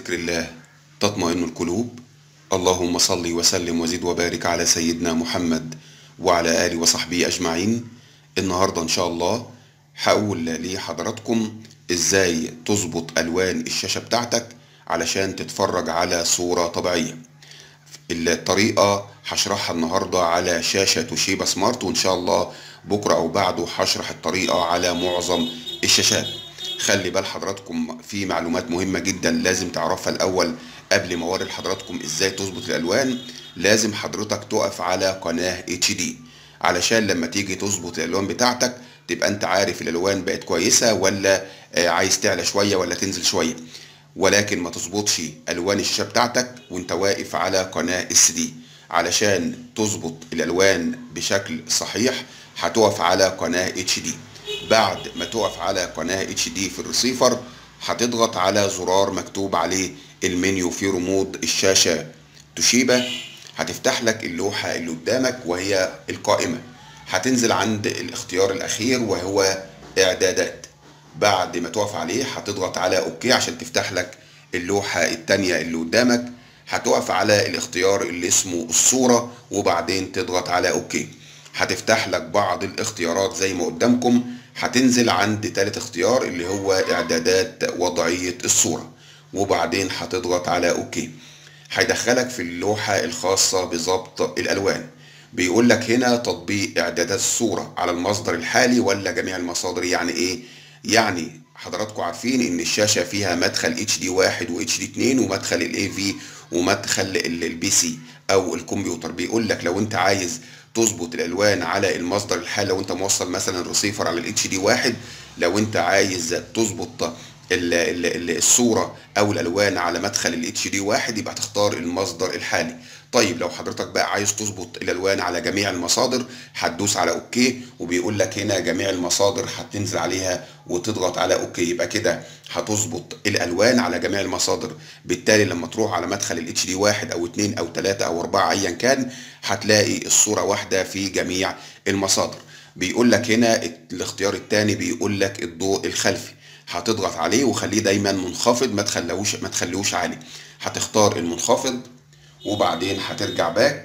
بذكر الله تطمئن القلوب اللهم صل وسلم وزد وبارك على سيدنا محمد وعلى آله وصحبه أجمعين النهاردة إن شاء الله هقول لحضراتكم إزاي تظبط ألوان الشاشة بتاعتك علشان تتفرج على صورة طبيعية الطريقة هشرحها النهاردة على شاشة توشيبا سمارت وإن شاء الله بكرة أو بعده هشرح الطريقة على معظم الشاشات خلي بال حضراتكم في معلومات مهمة جدا لازم تعرفها الأول قبل ما أوري لحضراتكم إزاي تظبط الألوان لازم حضرتك تقف على قناة اتش دي علشان لما تيجي تظبط الألوان بتاعتك تبقى أنت عارف الألوان بقت كويسة ولا عايز تعلى شوية ولا تنزل شوية ولكن ما تظبطش ألوان الشاشة بتاعتك وأنت واقف على قناة اس دي علشان تظبط الألوان بشكل صحيح هتقف على قناة اتش دي بعد ما تقف على قناة اتش دي في الريسيفر هتضغط على زرار مكتوب عليه المنيو في رموز الشاشة توشيبا هتفتح لك اللوحة اللي قدامك وهي القائمة هتنزل عند الاختيار الأخير وهو إعدادات بعد ما تقف عليه هتضغط على أوكي عشان تفتح لك اللوحة التانية اللي قدامك هتقف على الاختيار اللي اسمه الصورة وبعدين تضغط على أوكي هتفتح لك بعض الاختيارات زي ما قدامكم هتنزل عند تالت اختيار اللي هو إعدادات وضعية الصورة وبعدين هتضغط على أوكي هيدخلك في اللوحة الخاصة بضبط الألوان بيقول لك هنا تطبيق إعدادات الصورة على المصدر الحالي ولا جميع المصادر يعني إيه؟ يعني حضراتكم عارفين إن الشاشة فيها مدخل اتش دي واحد واتش دي اتنين ومدخل الاي في ومدخل البي سي أو الكمبيوتر بيقول لك لو أنت عايز تظبط الالوان على المصدر الحالي لو انت موصل مثلا الريسيفر على الاتش دي واحد لو انت عايز تظبط الصوره او الالوان على مدخل الاتش دي واحد يبقى تختار المصدر الحالي طيب لو حضرتك بقى عايز تظبط الالوان على جميع المصادر هتدوس على اوكي وبيقول لك هنا جميع المصادر هتنزل عليها وتضغط على اوكي يبقى كده هتظبط الالوان على جميع المصادر بالتالي لما تروح على مدخل الاتش دي واحد او اتنين او تلاتة او اربعة ايا كان هتلاقي الصورة واحدة في جميع المصادر بيقول لك هنا الاختيار الثاني بيقول لك الضوء الخلفي هتضغط عليه وخليه دايما منخفض ما تخلوش ما تخليهوش عالي هتختار المنخفض وبعدين هترجع باك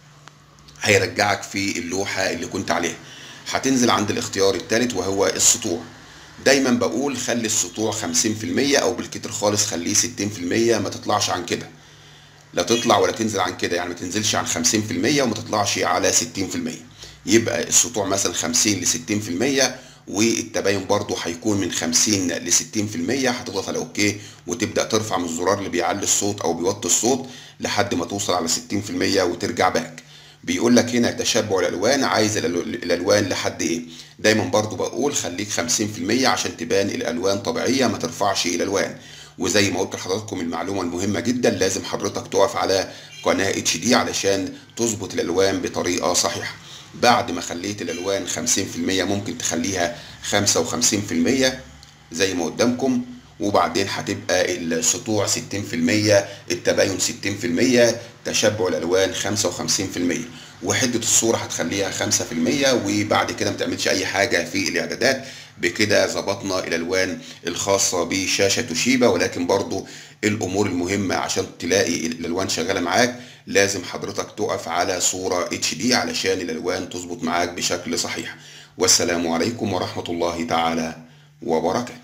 هيرجعك في اللوحة اللي كنت عليها هتنزل عند الاختيار الثالث وهو السطوع دايما بقول خلي السطوع 50% او بالكتير خالص خليه 60% ما تطلعش عن كده لا تطلع ولا تنزل عن كده يعني ما تنزلش عن 50% وما تطلعش على 60% يبقى السطوع مثلا 50 ل 60% والتباين برضو هيكون من 50 ل 60% هتضغط على اوكي وتبدا ترفع من الزرار اللي بيعلي الصوت او بيوطي الصوت لحد ما توصل على 60% وترجع باك بيقول لك هنا تشبع الالوان عايز الالوان لحد ايه دايما برضو بقول خليك 50% عشان تبان الالوان طبيعيه ما ترفعش الالوان وزي ما قلت لحضراتكم المعلومه المهمه جدا لازم حضرتك تقف على قناه اتش دي علشان تظبط الالوان بطريقه صحيحه بعد ما خليت الالوان 50% ممكن تخليها 55% زي ما قدامكم وبعدين هتبقى السطوع 60% التباين 60% تشبع الالوان 55% وحده الصوره هتخليها 5% وبعد كده ما تعملش اي حاجه في الاعدادات بكده ظبطنا الالوان الخاصه بشاشه توشيبا ولكن برضو الامور المهمه عشان تلاقي الالوان شغاله معاك لازم حضرتك تقف على صوره اتش دي علشان الالوان تظبط معاك بشكل صحيح والسلام عليكم ورحمه الله تعالى وبركاته